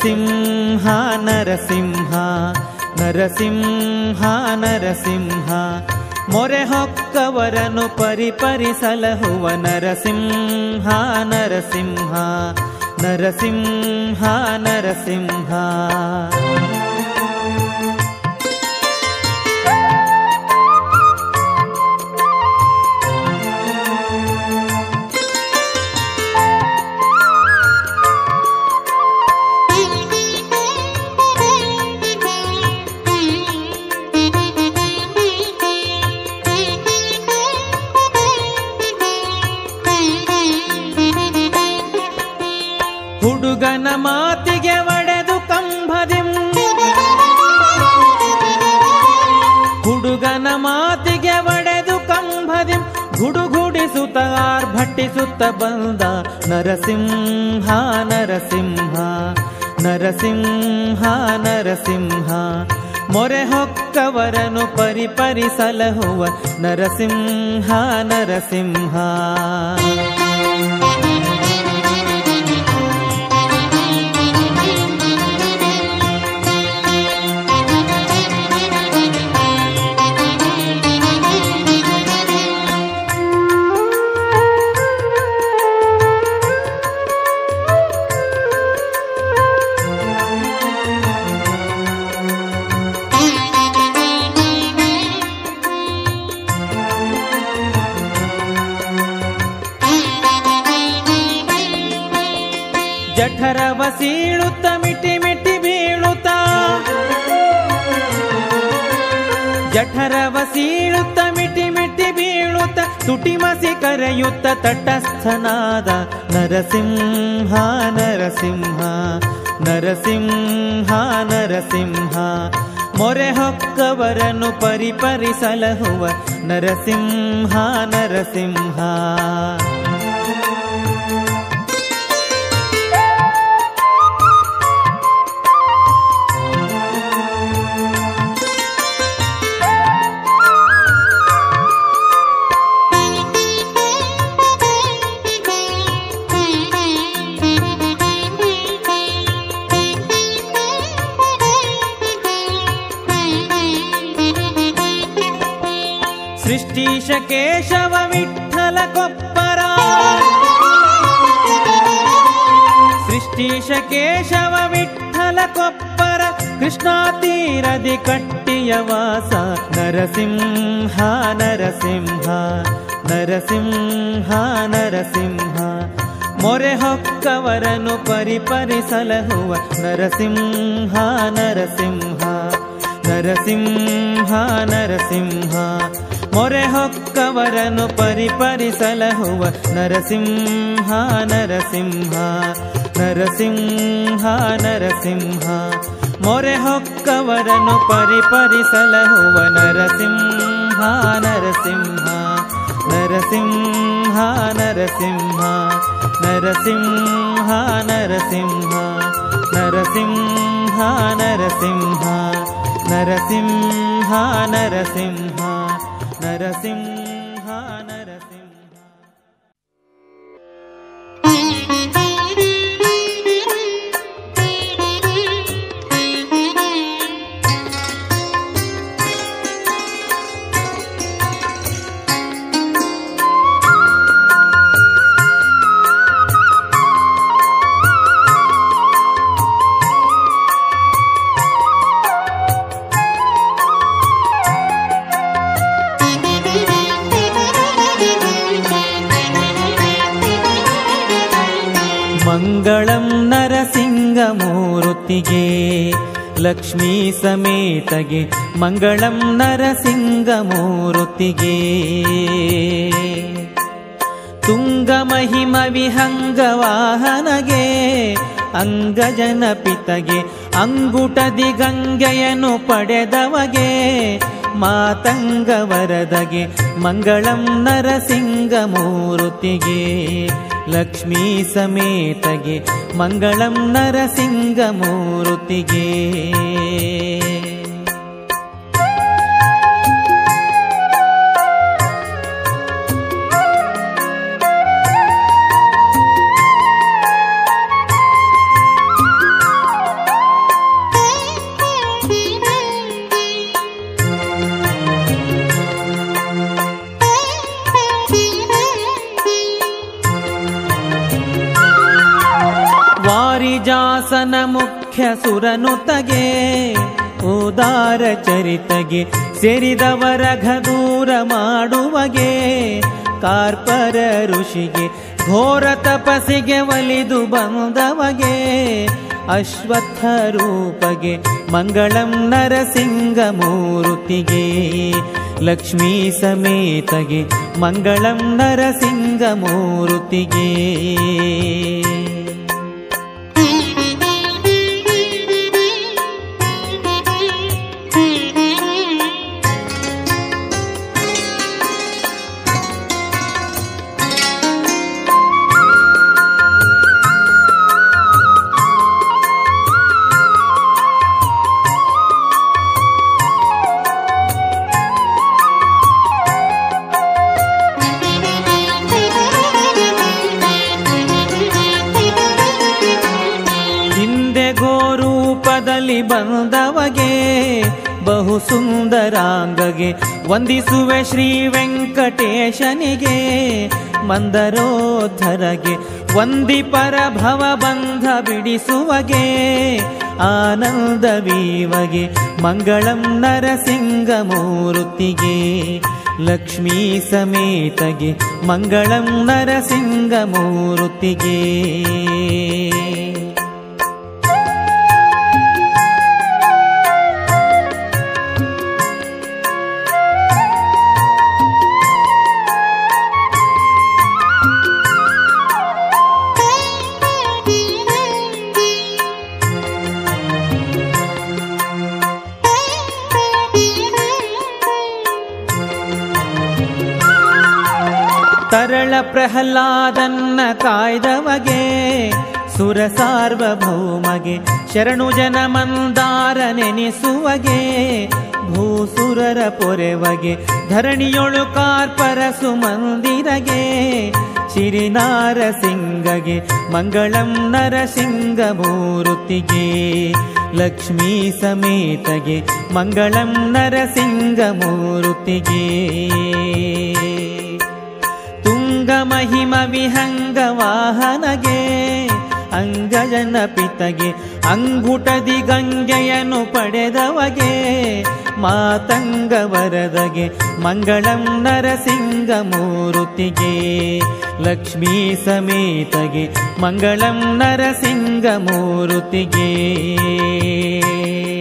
ನರಸಿಂಹ ನರಸಿಂಹ ನರಸಿಂಹ ನರಸಿಂಹ ಮೊರೆ ಹೊಕ್ಕವರನು ಪರಿಪರಿಸಲಹುವ ನರಸಿಂಹ ನರಸಿಂಹ ನರಸಿಂಹ ನರಸಿಂಹ ಹುಡುಗನ ಮಾತಿಗೆ ಒಡೆದು ಕಂಬದಿಂ ಹುಡುಗನ ಮಾತಿಗೆ ಒಡೆದು ಕಂಬದಿಂ ಗುಡುಗುಡಿಸುತ್ತ ಆರ್ಭಟಿಸುತ್ತ ಬಂದ ನರಸಿಂಹ ನರಸಿಂಹ ನರಸಿಂಹ ನರಸಿಂಹ ಮೊರೆ ಹೊಕ್ಕವರನು ಪರಿಪರಿಸಲಹುವ ನರಸಿಂಹ ನರಸಿಂಹ ಜಠರವ ಸೀಳುತ್ತ ಮಿಟಿ ಮಿಟಿ ಬೀಳುತ್ತ ಜಠರವ ಸೀಳುತ್ತ ಮಿಟಿ ಮಿಟಿ ಬೀಳುತ್ತ ತುಟಿ ಮಸಿ ಕರೆಯುತ್ತ ತಟಸ್ಥನಾದ ನರಸಿಂಹ ನರಸಿಂಹ ನರಸಿಂಹ ನರಸಿಂಹ ಮೊರೆ ಹೊಕ್ಕವರನು ಪರಿಪರಿಸಲಹುವ ನರಸಿಂಹ ನರಸಿಂಹ ಸೃಷ್ಟೀಶ ಕೇಶವ ವಿಠಲ ಕೊಪ್ಪರ ಸೃಷ್ಟೀಶ ಕೇಶವ ವಿಠಲ ಕೊಪ್ಪರ ಕೃಷ್ಣಾ ತೀರದಿ ಕಟ್ಟಿಯ ವಾಸ ನರಸಿಂಹ ನರಸಿಂಹ ನರಸಿಂಹ ನರಸಿಂಹ ಮೊರೆ ಹೊಕ್ಕವರನು ಪರಿಪರಿಸಲಹುವ ನರಸಿಂಹ ನರಸಿಂಹ ನರಸಿಂಹ ನರಸಿಂಹ ಮೊರೆ ಹೊಕ್ಕವರನು ಪರಿಪರಿಸಲಹುವ ನರಸಿಂಹ ನರಸಿಂಹ ನರಸಿಂಹ ನರಸಿಂಹ ಮೊರೆ ಹೊಕ್ಕವರನು ಪರಿಪರಿಸಲಹುವ ನರಸಿಂಹ ನರಸಿಂಹ ನರಸಿಂಹ ನರಸಿಂಹ ನರಸಿಂಹ ನರಸಿಂಹ ನರಸಿಂಹ ನರಸಿಂಹ ನರಸಿಂಹ ನರಸಿಂಹ ನರಸಿಂಹ ನರಸಿಂಹ ಮಂಗಳಂ ನರಸಿಂಗಮೂರುತಿಗೆ ಲಕ್ಷ್ಮೀ ಸಮೇತಗೆ ಮಂಗಳಂ ನರಸಿಂಗಮೂರುತಿಗೆ ತುಂಗ ಮಹಿಮ ವಿಹಂಗವಾಹನಗೆ ಅಂಗಜನ ಪಿತಗೆ ಅಂಗುಟದಿ ಗಂಗೆಯನ್ನು ಪಡೆದವಗೆ ಮಾತಂಗ ವರದಗೆ ಮಂಗಳಂ ನರಸಿಂಗಮೂರುತಿಗೆ ಲಕ್ಷ್ಮೀ ಸಮೇತಗೆ ಮಂಗಳಂ ನರಸಿಂಗಮೂರುತಿಗೆ ದುಶಾಸನ ಮುಖ್ಯ ಸುರನುತಗೆ ಉದಾರ ಚರಿತಗೆ ಸೇರಿದವರ ಘದೂರ ಮಾಡುವಗೆ ಕಾರ್ಪರ ಋಷಿಗೆ ಘೋರ ತಪಸ್ಸಿಗೆ ಒಲಿದು ಬಂದವಗೆ ಅಶ್ವತ್ಥ ರೂಪಗೆ ಮಂಗಳಂ ನರಸಿಂಗಮೂರ್ತಿಗೆ ಲಕ್ಷ್ಮೀ ಸಮೇತಗೆ ಮಂಗಳಂ ನರಸಿಂಗಮೂರ್ತಿಗೆ ಹಿಂದೆ ಗೋರೂಪದಲ್ಲಿ ಬಂದವಗೆ ಬಹು ಸುಂದರಾಂಗಗೆ ವಂದಿಸುವೆ ಶ್ರೀ ವೆಂಕಟೇಶನಿಗೆ ಮಂದರೋಧರಗೆ ವಂದಿಪರ ಭವ ಬಂಧ ಬಿಡಿಸುವಗೆ ಆನಂದವೀವಗೆ ಮಂಗಳಂ ನರಸಿಂಗಮೂರ್ತಿಗೆ ಲಕ್ಷ್ಮೀ ಸಮೇತಗೆ ಮಂಗಳಂ ನರಸಿಂಗಮೂರ್ತಿಗೆ ತರಳ ಪ್ರಹ್ಲಾದನ್ನ ಕಾಯ್ದವಗೆ ಸುರ ಸಾರ್ವಭೌಮಗೆ ಶರಣು ಜನ ಮಂದಾರ ನೆನೆಸುವಗೆ ಭೂಸುರರ ಪೊರೆವಗೆ ಧರಣಿಯೊಳು ಕಾರ್ಪರ ಸುಮಂದಿರಗೆ ಸಿರಿನಾರಸಿಂಗಗೆ ಮಂಗಳಂ ನರಸಿಂಗಮೂರ್ತಿಗೆ ಲಕ್ಷ್ಮೀ ಸಮೇತಗೆ,, ಮಂಗಳಂ ನರಸಿಂಗಮೂರ್ತಿಗೆ ತುಂಗ ಮಹಿಮ ವಿಹಂಗ ವಾಹನಗೆ ಅಂಗಜನ ಪಿತಗೆ ಅಂಗುಟದಿ ಗಂಗೆಯನ್ನು ಪಡೆದವಗೆ ಮಾತಂಗ ವರದಗೆ ಮಂಗಳಂ ನರಸಿಂಗಮೂರ್ತಿಗೆ ಲಕ್ಷ್ಮೀ ಸಮೇತಗೆ ಮಂಗಳಂ ನರಸಿಂಗಮೂರ್ತಿಗೆ